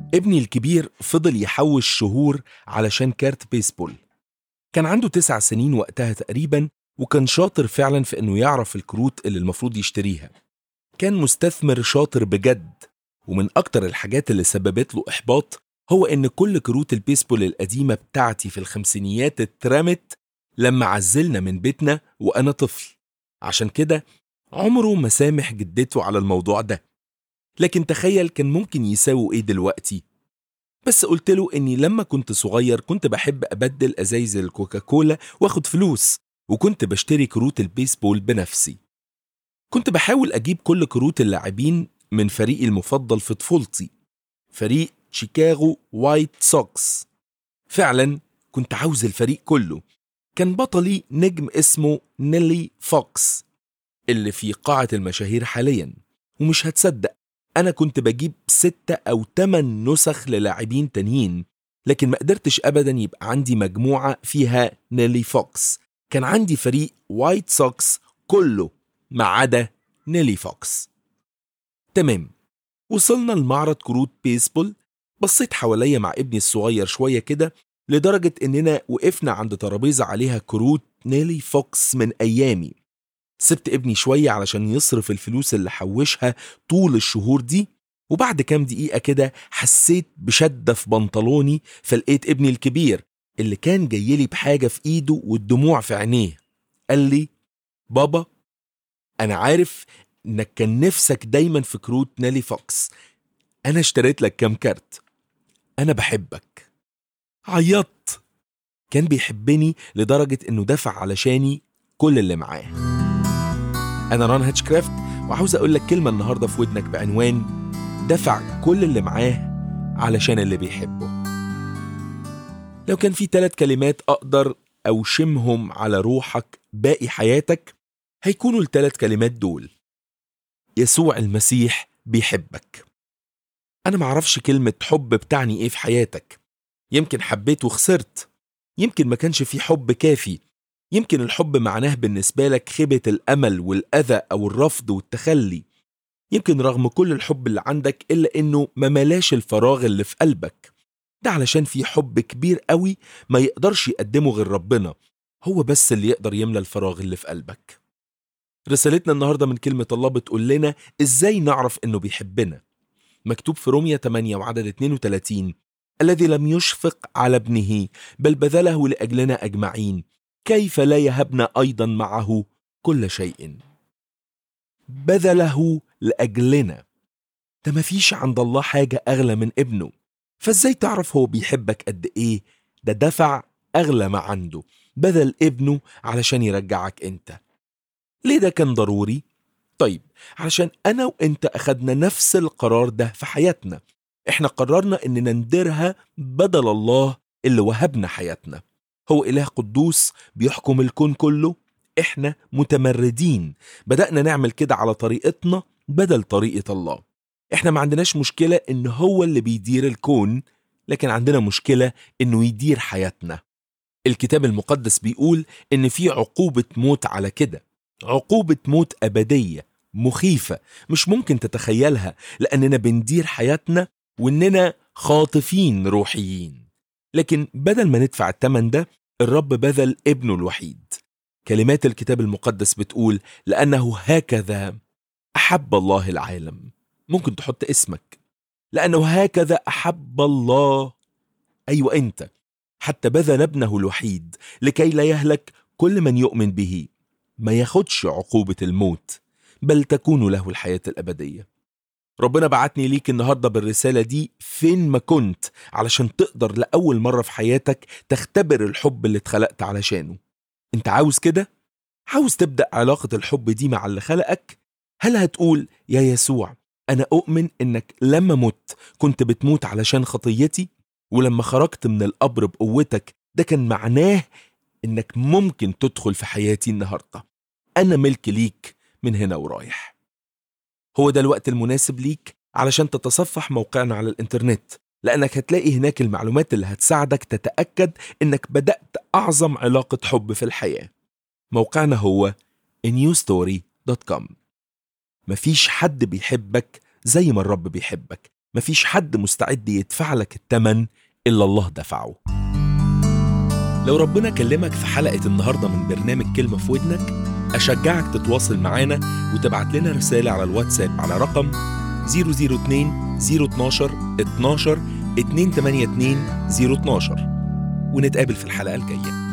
ابني الكبير فضل يحوش شهور علشان كارت بيسبول كان عنده تسع سنين وقتها تقريبا وكان شاطر فعلا في انه يعرف الكروت اللي المفروض يشتريها كان مستثمر شاطر بجد ومن اكتر الحاجات اللي سببت له احباط هو ان كل كروت البيسبول القديمة بتاعتي في الخمسينيات اترمت لما عزلنا من بيتنا وانا طفل عشان كده عمره ما سامح جدته على الموضوع ده لكن تخيل كان ممكن يساووا ايه دلوقتي بس قلت له اني لما كنت صغير كنت بحب ابدل ازايز الكوكاكولا واخد فلوس وكنت بشتري كروت البيسبول بنفسي كنت بحاول اجيب كل كروت اللاعبين من فريقي المفضل في طفولتي فريق شيكاغو وايت سوكس فعلا كنت عاوز الفريق كله كان بطلي نجم اسمه نيلي فوكس اللي في قاعة المشاهير حاليا ومش هتصدق أنا كنت بجيب ستة أو تمن نسخ للاعبين تانيين لكن ما قدرتش أبدا يبقى عندي مجموعة فيها نيلي فوكس كان عندي فريق وايت سوكس كله ما عدا نيلي فوكس تمام وصلنا لمعرض كروت بيسبول بصيت حواليا مع ابني الصغير شوية كده لدرجة إننا وقفنا عند ترابيزة عليها كروت نيلي فوكس من أيامي سبت ابني شوية علشان يصرف الفلوس اللي حوشها طول الشهور دي وبعد كام دقيقة كده حسيت بشدة في بنطلوني فلقيت ابني الكبير اللي كان جايلي بحاجة في ايده والدموع في عينيه قال لي بابا أنا عارف إنك كان نفسك دايما في كروت نيلي فوكس أنا اشتريت لك كام كارت أنا بحبك عيطت كان بيحبني لدرجة إنه دفع علشاني كل اللي معاه أنا ران هاتشكرافت وعاوز أقول لك كلمة النهاردة في ودنك بعنوان دفع كل اللي معاه علشان اللي بيحبه لو كان في ثلاث كلمات أقدر أوشمهم على روحك باقي حياتك هيكونوا الثلاث كلمات دول يسوع المسيح بيحبك أنا معرفش كلمة حب بتعني إيه في حياتك يمكن حبيت وخسرت يمكن ما كانش في حب كافي يمكن الحب معناه بالنسبة لك خيبة الأمل والأذى أو الرفض والتخلي يمكن رغم كل الحب اللي عندك إلا إنه ما ملاش الفراغ اللي في قلبك ده علشان في حب كبير قوي ما يقدرش يقدمه غير ربنا هو بس اللي يقدر يملى الفراغ اللي في قلبك رسالتنا النهاردة من كلمة الله بتقول لنا إزاي نعرف إنه بيحبنا مكتوب في رومية 8 وعدد 32 الذي لم يشفق على ابنه بل بذله لأجلنا أجمعين كيف لا يهبنا أيضا معه كل شيء بذله لأجلنا ده مفيش عند الله حاجة أغلى من ابنه فازاي تعرف هو بيحبك قد إيه ده دفع أغلى ما عنده بذل ابنه علشان يرجعك أنت ليه ده كان ضروري؟ طيب علشان أنا وأنت أخدنا نفس القرار ده في حياتنا إحنا قررنا إننا نديرها بدل الله اللي وهبنا حياتنا هو إله قدوس بيحكم الكون كله إحنا متمردين بدأنا نعمل كده على طريقتنا بدل طريقة الله إحنا ما عندناش مشكلة إن هو اللي بيدير الكون لكن عندنا مشكلة إنه يدير حياتنا الكتاب المقدس بيقول إن في عقوبة موت على كده عقوبة موت أبدية مخيفة مش ممكن تتخيلها لأننا بندير حياتنا وإننا خاطفين روحيين لكن بدل ما ندفع الثمن ده الرب بذل ابنه الوحيد كلمات الكتاب المقدس بتقول لأنه هكذا أحب الله العالم ممكن تحط اسمك لأنه هكذا أحب الله أيوة أنت حتى بذل ابنه الوحيد لكي لا يهلك كل من يؤمن به ما ياخدش عقوبة الموت بل تكون له الحياة الأبدية ربنا بعتني ليك النهاردة بالرسالة دي فين ما كنت علشان تقدر لأول مرة في حياتك تختبر الحب اللي اتخلقت علشانه انت عاوز كده؟ عاوز تبدأ علاقة الحب دي مع اللي خلقك؟ هل هتقول يا يسوع أنا أؤمن إنك لما مت كنت بتموت علشان خطيتي ولما خرجت من القبر بقوتك ده كان معناه إنك ممكن تدخل في حياتي النهاردة أنا ملك ليك من هنا ورايح هو ده الوقت المناسب ليك علشان تتصفح موقعنا على الإنترنت لأنك هتلاقي هناك المعلومات اللي هتساعدك تتأكد إنك بدأت أعظم علاقة حب في الحياة موقعنا هو newstory.com مفيش حد بيحبك زي ما الرب بيحبك مفيش حد مستعد يدفع لك التمن إلا الله دفعه لو ربنا كلمك في حلقة النهاردة من برنامج كلمة في ودنك أشجعك تتواصل معانا وتبعت لنا رسالة على الواتساب على رقم 002 012 12 282 012 ونتقابل في الحلقة الجاية